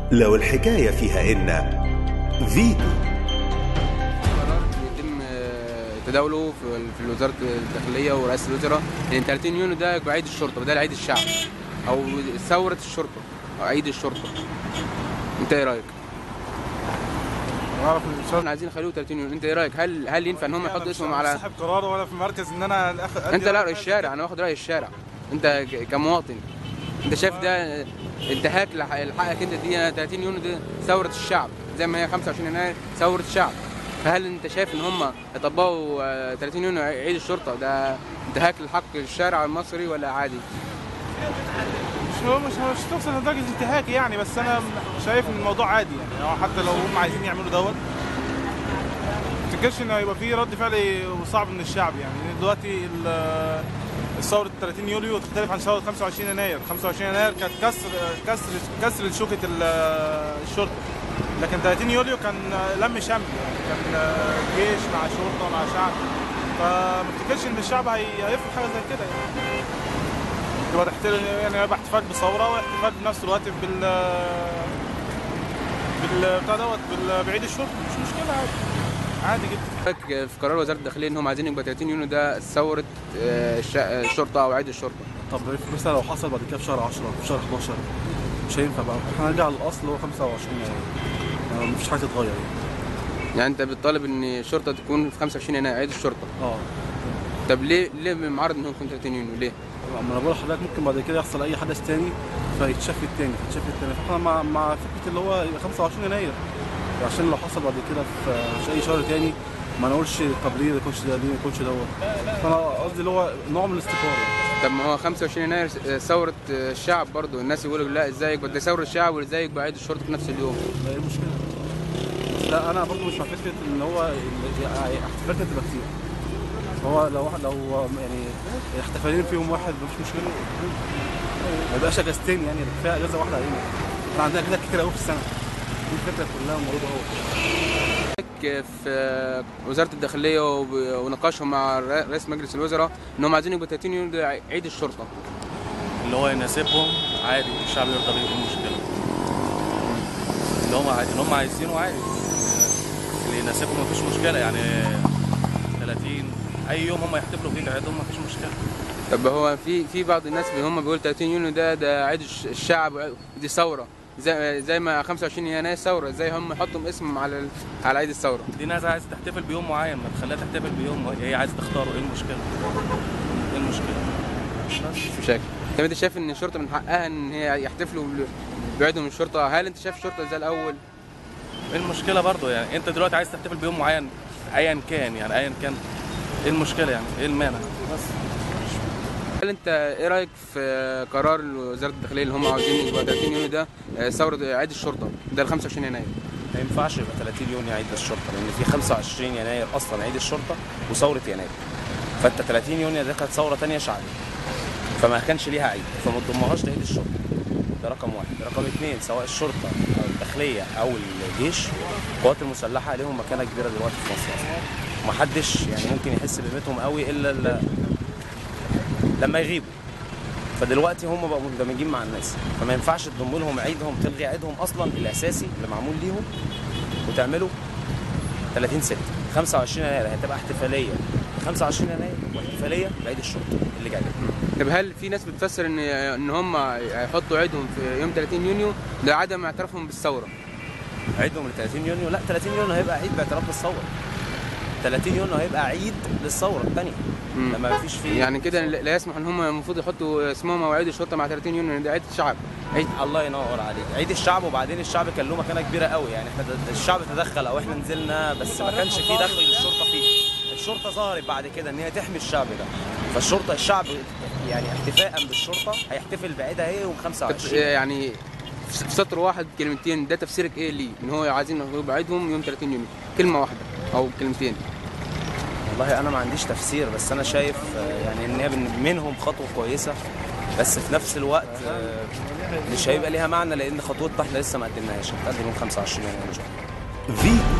لو الحكاية فيها إن فيتو قرار بيتم آه، تداوله في في وزاره الداخليه ورئاسه الوزراء ان 30 يونيو ده يبقى عيد الشرطه بدل عيد الشعب او ثوره الشرطه او عيد الشرطه انت ايه رايك؟ اعرف ان احنا عايزين نخليه 30 يونيو انت ايه رايك؟ هل هل ينفع ان هم يحطوا اسمهم على صاحب قرار ولا في مركز ان انا أخ... انت لا رأي الشارع انا واخد راي الشارع انت ك- كمواطن انت شايف ده انتهاك لح- لحقك انت دي 30 يونيو دي ثوره الشعب زي ما هي 25 يناير ثوره الشعب فهل انت شايف ان هم يطبقوا آه، 30 يونيو عيد الشرطه ده انتهاك لحق الشارع المصري ولا عادي؟ مش هو مش مش توصل لدرجه انتهاك يعني بس انا شايف ان الموضوع عادي يعني هو حتى لو هم عايزين يعملوا دوت ما تفتكرش ان هيبقى في رد فعل صعب من الشعب يعني لأن دلوقتي ال- الثورة 30 يوليو تختلف عن ثورة 25 يناير، 25 يناير كانت كسر كسر كسر لشوكة ال- الشرطة. لكن 30 يوليو كان لم شمل يعني كان جيش مع شرطة مع شعب. فما افتكرش ان الشعب هي- هيفرض حاجة زي كده يعني. يبقى تحتفل يعني يبقى احتفال بثوره واحتفال بنفس الوقت بال بال بتاع دوت بال- بعيد الشرطه مش مشكله عادي عادي جدا رأيك في قرار وزاره الداخليه ان هم عايزين يبقى 30 يونيو ده ثوره آه، الش- الشرطه او عيد الشرطه طب مثلا لو حصل بعد كده في شهر 10 في شهر 11 مش هينفع بقى احنا هنرجع للاصل هو 25 يناير يعني مفيش حاجه تتغير يعني يعني انت بتطالب ان الشرطه تكون في 25 يناير عيد الشرطه اه طب ليه ليه معارض انه يكون 30 يونيو ليه؟ ما انا بقول لحضرتك ممكن بعد كده يحصل اي حدث تاني فيتشاف التاني يتشاف التاني فاحنا مع مع فكره اللي هو يبقى 25 يناير عشان لو حصل بعد كده في في اي شهر تاني ما نقولش طب ليه ما يكونش ده ليه ما يكونش دوت فانا قصدي اللي هو نوع من الاستقرار طب ما هو 25 يناير ثورة الشعب برضو الناس يقولوا لا ازاي يبقى ده ثورة الشعب وازاي يبقى عيد الشرطة في نفس اليوم ده ايه المشكله بس لا انا برضو مش مع فكره ان هو يعني احتفالات تبقى كتير هو لو واحد لو يعني احتفالين في يوم واحد مفيش مشكله ما يبقاش اجازتين يعني كفايه اجازه واحده علينا احنا عندنا اجازات كتير قوي في السنه دي الفكره كلها الموضوع هو في وزارة الداخلية وب- ونقاشهم مع رئيس مجلس الوزراء انهم عايزين يبقى 30 يونيو ده عيد الشرطة اللي هو يناسبهم عادي الشعب يرضى بيه ايه المشكله اللي هم عادي اللي هم عايزينه عادي اللي يناسبهم مفيش مشكله يعني 30 اي يوم هم يحتفلوا فيه عيدهم مفيش مشكله طب هو في في بعض الناس هم بيقولوا 30 يونيو ده ده عيد الش- الشعب دي ثورة زي زي ما 25 يناير ثورة ازاي هم يحطوا اسمهم على ال- على عيد الثورة دي ناس عايزه تحتفل بيوم معين ما تخليها تحتفل بيوم هي عايزه تختاره ايه المشكله ايه المشكله بس مش مشاكل طب انت شايف ان الشرطة من حقها ان هي يحتفلوا بال- بعيدهم الشرطة هل انت شايف الشرطة زي الاول ايه المشكله برضه يعني انت دلوقتي عايز تحتفل بيوم معين ايا كان يعني ايا كان ايه المشكله يعني ايه المانع بس هل انت ايه رايك في قرار وزاره الداخليه اللي هم عاوزين يبقى 30 يونيو ده آه، ثوره عيد الشرطه ده ال 25 يناير ما ينفعش يبقى 30 يونيو عيد الشرطه لان في 25 يناير اصلا عيد الشرطه وثوره يناير فانت 30 يونيو دي كانت ثوره ثانيه شعبيه فما كانش ليها عيد فما تضمهاش لعيد الشرطه ده رقم واحد رقم اثنين سواء الشرطه او الداخليه او الجيش القوات المسلحه ليهم مكانه كبيره دلوقتي في مصر اصلا ومحدش يعني ممكن يحس بقيمتهم قوي الا ال- لما يغيبوا فدلوقتي هم بقوا مندمجين مع الناس فما ينفعش تضم لهم عيدهم تلغي عيدهم اصلا الاساسي اللي معمول ليهم وتعملوا 30 6 25 يناير هتبقى احتفاليه 25 يناير واحتفاليه بعيد الشرطه اللي جاي طب هل في ناس بتفسر ان ان هم هيحطوا عيدهم في يوم 30 يونيو ده عدم اعترافهم بالثوره عيدهم ل 30 يونيو لا 30 يونيو هيبقى عيد باعتراف بالثوره 30 يونيو هيبقى عيد للثوره الثانيه مم. لما مفيش فيه يعني كده لا يسمح ان هم المفروض يحطوا اسمهم او عيد الشرطه مع 30 يونيو ده عيد الشعب عيد الله ينور عليك عيد الشعب وبعدين الشعب كان له مكانه كبيره قوي يعني احنا د- الشعب تدخل او احنا نزلنا بس ما كانش في دخل للشرطه فيه الشرطه ظهرت بعد كده ان هي تحمي الشعب ده فالشرطه الشعب يعني احتفاء بالشرطه هيحتفل بعيدها ايه يوم طب 25 يعني في سطر واحد كلمتين ده تفسيرك ايه ليه ان هو عايزين يبقى عيدهم يوم 30 يونيو كلمه واحده او كلمتين والله انا ما عنديش تفسير بس انا شايف آه، يعني ان هي من- منهم خطوه كويسه بس في نفس الوقت آه، مش هيبقى ليها معنى لان خطوتنا احنا لسه ما قدمناهاش هتقدم يوم 25 يناير ان شاء الله فيتو